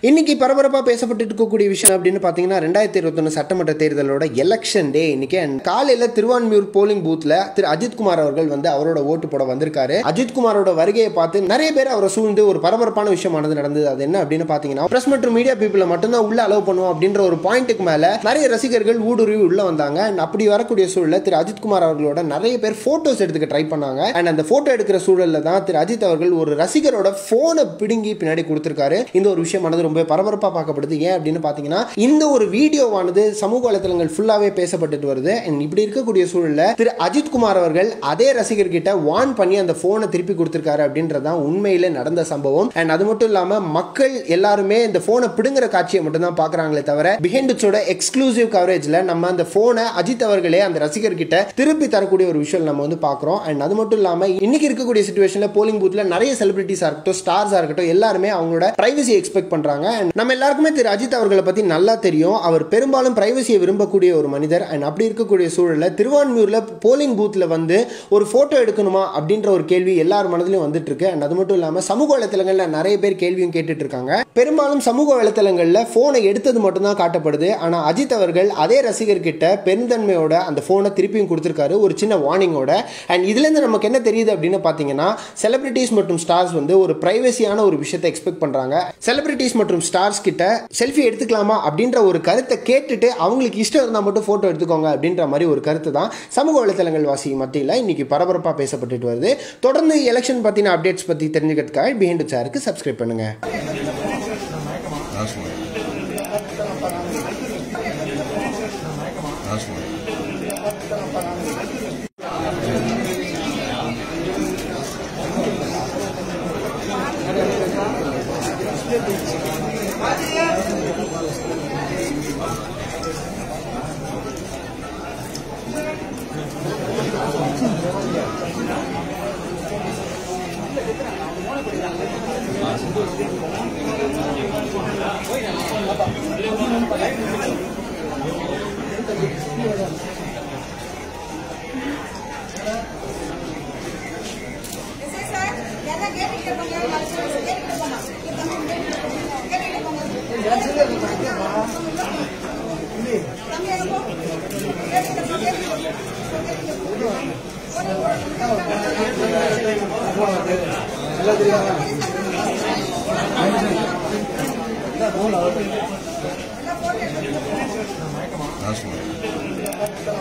இன்னைக்கு பரபரப்பாக பேசப்பட்டு இருக்கக்கூடிய விஷயம் அப்படின்னு பார்த்தீங்கன்னா ரெண்டாயிரத்தி இருபத்தொன்று சட்டமன்ற தேர்தலோட எலெக்ஷன் டே இன்னைக்கு and காலையில் திருவான்மியூர் போலிங் பூத்தில் திரு அஜித்குமார் அவர்கள் வந்து அவரோட ஓட்டு போட வந்திருக்காரு அஜித்குமாரோட வருகையை பார்த்து நிறைய பேர் அவரை சூழ்ந்து ஒரு பரபரப்பான விஷயமானது நடந்தது அது என்ன அப்படின்னு பார்த்தீங்கன்னா பிரஸ் மற்றும் மீடியா பீப்புளை மட்டும்தான் உள்ள அலோவ் பண்ணுவோம் அப்படின்ற ஒரு பாயிண்ட்டுக்கு மேலே நிறைய ரசிகர்கள் ஊடுருவி உள்ள வந்தாங்க and அப்படி வரக்கூடிய சூழலில் திரு அஜித்குமார் அவர்களோட நிறைய பேர் ஃபோட்டோஸ் எடுத்துக்க ட்ரை பண்ணாங்க அண்ட் அந்த ஃபோட்டோ எடுக்கிற சூழலில் தான் திரு அஜித் அவர்கள் ஒரு ரசிகரோட ஃபோனை பிடுங்கி பின்னாடி கொடுத்துருக்காரு இந்த ஒரு விஷயமானது ரொம்ப பரபரப்பாக பார்க்கப்படுது ஏன் அப்படின்னு பார்த்தீங்கன்னா இந்த ஒரு வீடியோவானது சமூக வலைத்தளங்கள் ஃபுல்லாகவே பேசப்பட்டுட்டு வருது And இப்படி இருக்கக்கூடிய சூழலில் திரு அஜித் குமார் அவர்கள் அதே ரசிகர்கிட்ட வார்ன் பண்ணி அந்த ஃபோனை திருப்பி கொடுத்துருக்காரு அப்படின்றதான் உண்மையில நடந்த சம்பவம் அண்ட் அது மட்டும் இல்லாமல் மக்கள் எல்லாருமே இந்த ஃபோனை பிடுங்குற காட்சியை மட்டும் தான் பார்க்குறாங்களே தவிர பிஹைண்டோட எக்ஸ்க்ளூசிவ் கவரேஜில் நம்ம அந்த ஃபோனை அஜித் அவர்களே அந்த ரசிகர்கிட்ட திருப்பி தரக்கூடிய ஒரு விஷயம் நம்ம வந்து பார்க்குறோம் அண்ட் அது மட்டும் இல்லாமல் இன்னைக்கு இருக்கக்கூடிய சுச்சுவேஷனில் போலிங் பூத்தில் நிறைய செலிபிரிட்டிஸாக இருக்கட்டும் ஸ்டார்ஸாக இருக்கட்டும் எல்லாருமே அவங்களோட பிரைவசி எக்ஸ்பெக்ட் பண்ணுறாங்க And நம்ம எல்லாருக்குமே திரு அஜித் அவர்களை பற்றி நல்லா தெரியும் அவர் பெரும்பாலும் பிரைவசியை விரும்பக்கூடிய ஒரு மனிதர் அண்ட் அப்படி இருக்கக்கூடிய சூழலில் திருவான்மியூரில் போலிங் பூத்தில் வந்து ஒரு ஃபோட்டோ எடுக்கணுமா அப்படின்ற ஒரு கேள்வி எல்லார் மனதிலும் வந்துட்டு இருக்கு அண்ட் அது மட்டும் இல்லாமல் சமூக வலைத்தளங்களில் நிறைய பேர் கேள்வியும் கேட்டுட்டு இருக்காங்க பெரும்பாலும் சமூக வலைத்தளங்களில் ஃபோனை எடுத்தது மட்டும்தான் காட்டப்படுது ஆனால் அஜித் அவர்கள் அதே ரசிகர்கிட்ட பெருந்தன்மையோட அந்த ஃபோனை திருப்பியும் கொடுத்துருக்காரு ஒரு சின்ன வார்னிங்கோட அண்ட் இதுலேருந்து நமக்கு என்ன தெரியுது அப்படின்னு பார்த்தீங்கன்னா செலிபிரிட்டிஸ் மற்றும் ஸ்டார்ஸ் வந்து ஒரு பிரைவசியான ஒரு விஷயத்தை எக்ஸ்பெக்ட் பண்ணுறாங்க செலிபிரிட்டிஸ் மற்றும் ஸ்டார்ஸ் கிட்ட செல்ஃபி எடுத்துக்கலாமா அப்படின்ற ஒரு கருத்தை கேட்டுட்டு அவங்களுக்கு இஷ்டம் இருந்தால் மட்டும் ஃபோட்டோ எடுத்துக்கோங்க அப்படின்ற மாதிரி ஒரு கருத்து தான் சமூக வலைத்தளங்கள் வாசி மத்தியில் இன்னைக்கு பரபரப்பாக பேசப்பட்டுட்டு வருது தொடர்ந்து எலெக்ஷன் பற்றின அப்டேட்ஸ் பற்றி தெரிஞ்சுக்கிறதுக்காக பிஹைண்ட் சேருக்கு சப்ஸ்கிரைப் பண்ணுங்க That's one. That's one. Sir எல்லாம் கேட்டுக்கிட்டு போங்க கேட்டுக்கிட்டு போங்க கேட்டுக்கிட்டு போங்க தம்பி அங்க போ கேட்டுக்கிட்டு போ கேட்டுக்கிட்டு போ That's one.